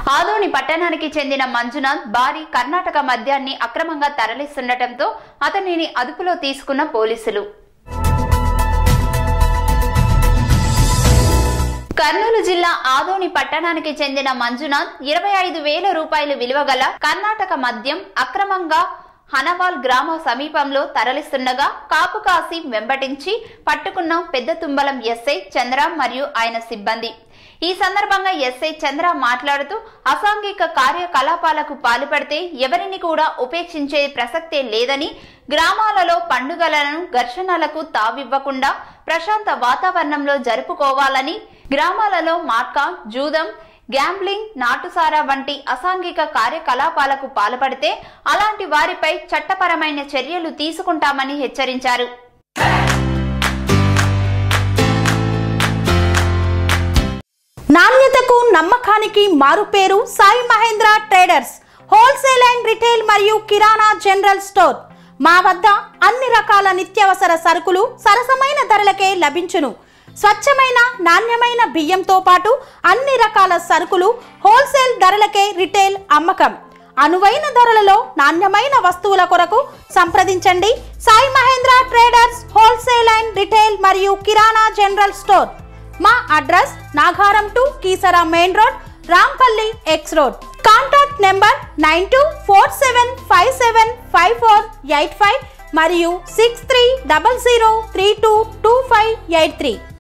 ఆదోని పట్టణానికి చెందిన మంజునాథ్ భారీ కర్ణాటక మద్యాన్ని అక్రమంగా తరలిస్తుండటంతో అతనిని అదుపులో తీసుకున్న పోలీసులు కర్నూలు జిల్లా ఆదోని పట్టణానికి చెందిన మంజునాథ్ ఇరవై ఐదు వేల రూపాయలు విలువ గల కర్ణాటక మద్యం అక్రమంగా హనవాల్ గ్రామ సమీపంలో తరలిస్తుండగా కాపు కాసి వెంబడించి పట్టుకున్న పెద్ద తుంబలం ఎస్ఐ చంద్ర మరియు ఆయన సిబ్బంది ఈ సందర్భంగా ఎస్ఐ చంద్ర మాట్లాడుతూ అసాంఘిక కార్యకలాపాలకు పాల్పడితే ఎవరిని కూడా ఉపేక్షించే ప్రసక్తే లేదని గ్రామాలలో పండుగలను ఘర్షణలకు తావివ్వకుండా ప్రశాంత వాతావరణంలో జరుపుకోవాలని గ్రామాలలో మాట్కా జూదం గ్యాంబ్లింగ్ నాటుసారా వంటి అసాంఘిక కార్యకలాపాలకు పాల్పడితే అలాంటి వారిపై చట్టపరమైన చర్యలు తీసుకుంటామని హెచ్చరించారు నాణ్యతకు నమ్మకానికి మారుపేరు Sai Mahendra traders wholesale and retail మరియు కిరాణా జనరల్ స్టోర్ మా వద్ద అన్ని రకాల నిత్యావసర సరుకులు సరసమైన ధరలకే లభించును స్వచ్ఛమైన నాణ్యమైన బియ్యంతో పాటు అన్ని రకాల సరుకులు హోల్సేల్ ధరలకే రిటైల్ అమ్మకం అనువైన ధరలలో నాణ్యమైన వస్తువుల కొరకు సంప్రదించండి Sai Mahendra traders wholesale and retail మరియు కిరాణా జనరల్ స్టోర్ మా address Nagaram to Keesara main road Rampalli X road contact number nine two four seven five seven five four eight five మరియు six three double zero three two two five eight three